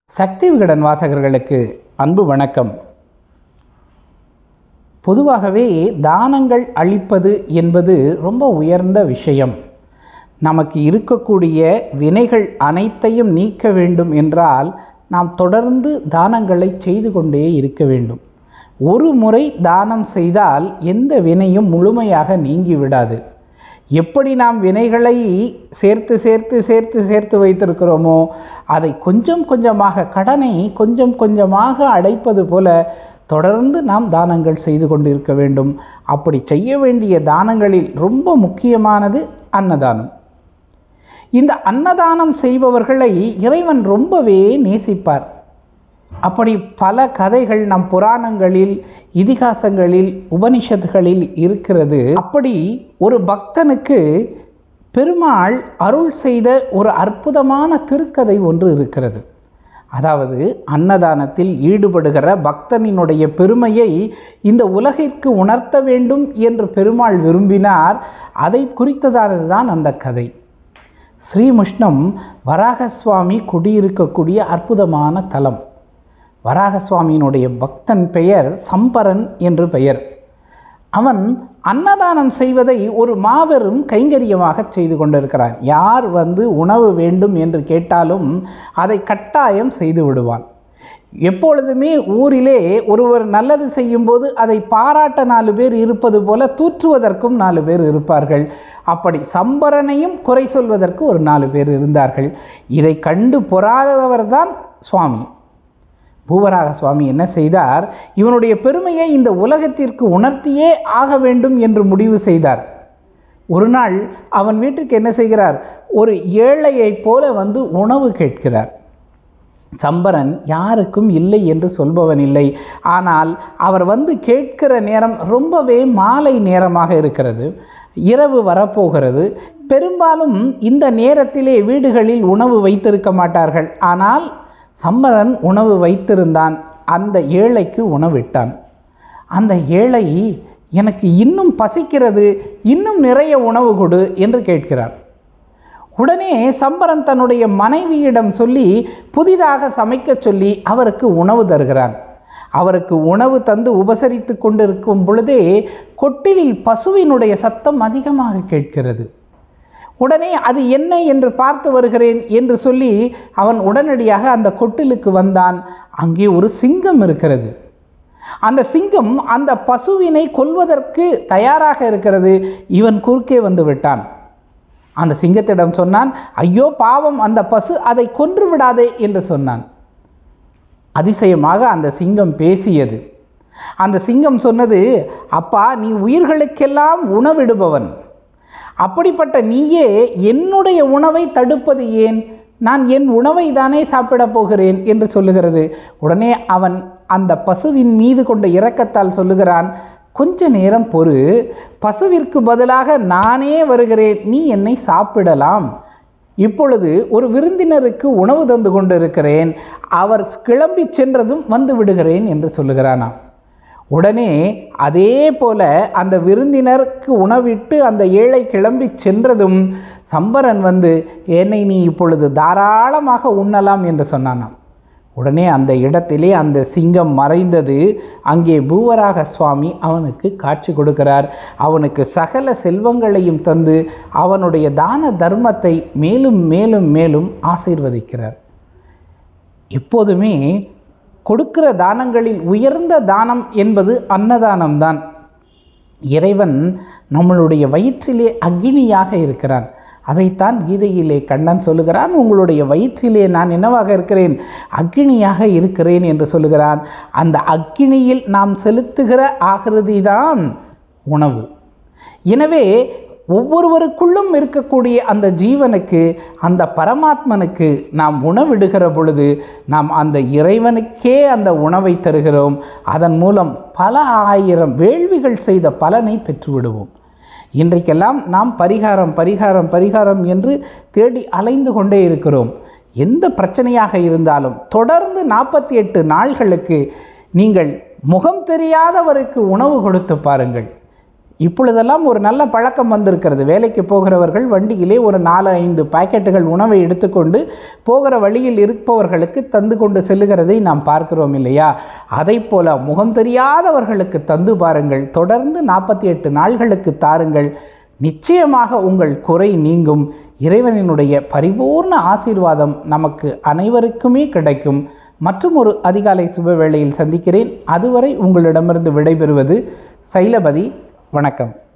சக்தி விகடன் வாசகர்களுக்கு அன்பு வணக்கம் பொதுவாகவே தானங்கள் அளிப்பது என்பது ரொம்ப உயர்ந்த விஷயம் நமக்கு இருக்கக்கூடிய வினைகள் அனைத்தையும் நீக்க வேண்டும் என்றால் நாம் தொடர்ந்து தானங்களை செய்து கொண்டே இருக்க வேண்டும் ஒரு முறை தானம் செய்தால் எந்த வினையும் முழுமையாக நீங்கிவிடாது எப்படி நாம் வினைகளை சேர்த்து சேர்த்து சேர்த்து சேர்த்து வைத்திருக்கிறோமோ அதை கொஞ்சம் கொஞ்சமாக கடனை கொஞ்சம் கொஞ்சமாக அடைப்பது போல தொடர்ந்து நாம் தானங்கள் செய்து கொண்டிருக்க வேண்டும் அப்படி செய்ய வேண்டிய தானங்களில் ரொம்ப முக்கியமானது அன்னதானம் இந்த அன்னதானம் செய்பவர்களை இறைவன் ரொம்பவே நேசிப்பார் அப்படி பல கதைகள் நம் புராணங்களில் இதிகாசங்களில் உபனிஷத்துகளில் இருக்கிறது அப்படி ஒரு பக்தனுக்கு பெருமாள் அருள் செய்த ஒரு அற்புதமான திருக்கதை ஒன்று இருக்கிறது அதாவது அன்னதானத்தில் ஈடுபடுகிற பக்தனினுடைய பெருமையை இந்த உலகிற்கு உணர்த்த வேண்டும் என்று பெருமாள் விரும்பினார் அதை குறித்ததானதுதான் அந்த கதை ஸ்ரீமுஷ்ணம் வராகசுவாமி குடியிருக்கக்கூடிய அற்புதமான தலம் வராகசுவாமியினுடைய பக்தன் பெயர் சம்பரன் என்று பெயர் அவன் அன்னதானம் செய்வதை ஒரு மாபெரும் கைங்கரியமாக செய்து கொண்டிருக்கிறான் யார் வந்து உணவு வேண்டும் என்று கேட்டாலும் அதை கட்டாயம் செய்து விடுவான் எப்பொழுதுமே ஊரிலே ஒருவர் நல்லது செய்யும்போது அதை பாராட்ட நாலு பேர் இருப்பது போல தூற்றுவதற்கும் நாலு பேர் இருப்பார்கள் அப்படி சம்பரனையும் குறை சொல்வதற்கு ஒரு நாலு பேர் இருந்தார்கள் இதை கண்டு பொறாதவர் தான் சுவாமி பூவராக சுவாமி என்ன செய்தார் இவனுடைய பெருமையை இந்த உலகத்திற்கு உணர்த்தியே ஆக வேண்டும் என்று முடிவு செய்தார் ஒரு நாள் அவன் வீட்டுக்கு என்ன செய்கிறார் ஒரு ஏழையைப் போல வந்து உணவு கேட்கிறார் சம்பரன் யாருக்கும் இல்லை என்று சொல்பவன் இல்லை ஆனால் அவர் வந்து கேட்கிற நேரம் ரொம்பவே மாலை நேரமாக இருக்கிறது இரவு வரப்போகிறது பெரும்பாலும் இந்த நேரத்திலே வீடுகளில் உணவு வைத்திருக்க மாட்டார்கள் ஆனால் சம்பரன் உணவு வைத்திருந்தான் அந்த ஏழைக்கு உணவிட்டான் அந்த ஏழை எனக்கு இன்னும் பசிக்கிறது இன்னும் நிறைய உணவு கொடு என்று கேட்கிறார் உடனே சம்பரன் தன்னுடைய மனைவியிடம் சொல்லி புதிதாக சமைக்க சொல்லி அவருக்கு உணவு தருகிறான் அவருக்கு உணவு தந்து உபசரித்து கொண்டிருக்கும் பொழுதே கொட்டிலில் பசுவினுடைய சத்தம் அதிகமாக கேட்கிறது உடனே அது என்ன என்று பார்த்து வருகிறேன் என்று சொல்லி அவன் உடனடியாக அந்த கொட்டிலுக்கு வந்தான் அங்கே ஒரு சிங்கம் இருக்கிறது அந்த சிங்கம் அந்த பசுவினை கொல்வதற்கு தயாராக இருக்கிறது இவன் குறுக்கே வந்து விட்டான் அந்த சிங்கத்திடம் சொன்னான் ஐயோ பாவம் அந்த பசு அதை கொன்று விடாதே என்று சொன்னான் அதிசயமாக அந்த சிங்கம் பேசியது அந்த சிங்கம் சொன்னது அப்பா நீ உயிர்களுக்கெல்லாம் உணவிடுபவன் அப்படிப்பட்ட நீயே என்னுடைய உணவை தடுப்பது ஏன் நான் என் உணவை தானே சாப்பிடப் போகிறேன் என்று சொல்லுகிறது உடனே அவன் அந்த பசுவின் மீது கொண்ட இரக்கத்தால் சொல்லுகிறான் கொஞ்ச நேரம் பொறு பசுவிற்கு பதிலாக நானே வருகிறேன் நீ என்னை சாப்பிடலாம் இப்பொழுது ஒரு விருந்தினருக்கு உணவு தந்து கொண்டிருக்கிறேன் அவர் கிளம்பி சென்றதும் வந்து விடுகிறேன் என்று சொல்லுகிறானாம் உடனே அதே போல அந்த விருந்தினருக்கு உணவிட்டு அந்த ஏழை கிளம்பி சென்றதும் சம்பரன் வந்து என்னை நீ இப்பொழுது தாராளமாக உண்ணலாம் என்று சொன்னானாம் உடனே அந்த இடத்திலே அந்த சிங்கம் மறைந்தது அங்கே பூவராக சுவாமி அவனுக்கு காட்சி கொடுக்கிறார் அவனுக்கு சகல செல்வங்களையும் தந்து அவனுடைய தான தர்மத்தை மேலும் மேலும் மேலும் ஆசீர்வதிக்கிறார் எப்போதுமே கொடுக்கிற தானங்களில் உயர்ந்த தானம் என்பது அன்னதானம்தான் இறைவன் நம்மளுடைய வயிற்றிலே அக்னியாக இருக்கிறான் அதைத்தான் கீதையிலே கண்ணன் சொல்லுகிறான் உங்களுடைய வயிற்றிலே நான் என்னவாக இருக்கிறேன் அக்னியாக இருக்கிறேன் என்று சொல்லுகிறான் அந்த அக்னியில் நாம் செலுத்துகிற ஆகிருதி தான் உணவு எனவே ஒவ்வொருவருக்குள்ளும் இருக்கக்கூடிய அந்த ஜீவனுக்கு அந்த பரமாத்மனுக்கு நாம் உணவிடுகிற பொழுது நாம் அந்த இறைவனுக்கே அந்த உணவை தருகிறோம் அதன் மூலம் பல ஆயிரம் வேள்விகள் செய்த பலனை பெற்றுவிடுவோம் இன்றைக்கெல்லாம் நாம் பரிகாரம் பரிகாரம் பரிகாரம் என்று தேடி அலைந்து கொண்டே இருக்கிறோம் எந்த பிரச்சனையாக இருந்தாலும் தொடர்ந்து நாற்பத்தி எட்டு நாள்களுக்கு நீங்கள் முகம் தெரியாதவருக்கு உணவு கொடுத்து பாருங்கள் இப்பொழுதெல்லாம் ஒரு நல்ல பழக்கம் வந்திருக்கிறது வேலைக்கு போகிறவர்கள் வண்டியிலே ஒரு நாலு ஐந்து பாக்கெட்டுகள் உணவை எடுத்துக்கொண்டு போகிற வழியில் இருப்பவர்களுக்கு தந்து கொண்டு செல்லுகிறதை நாம் பார்க்கிறோம் இல்லையா அதை போல முகம் தெரியாதவர்களுக்கு தந்து பாருங்கள் தொடர்ந்து நாற்பத்தி எட்டு நாள்களுக்கு தாருங்கள் நிச்சயமாக உங்கள் குறை நீங்கும் இறைவனினுடைய பரிபூர்ண ஆசீர்வாதம் நமக்கு அனைவருக்குமே கிடைக்கும் மற்றும் ஒரு அதிகாலை சுப வேளையில் சந்திக்கிறேன் அதுவரை உங்களிடமிருந்து விடைபெறுவது சைலபதி வணக்கம்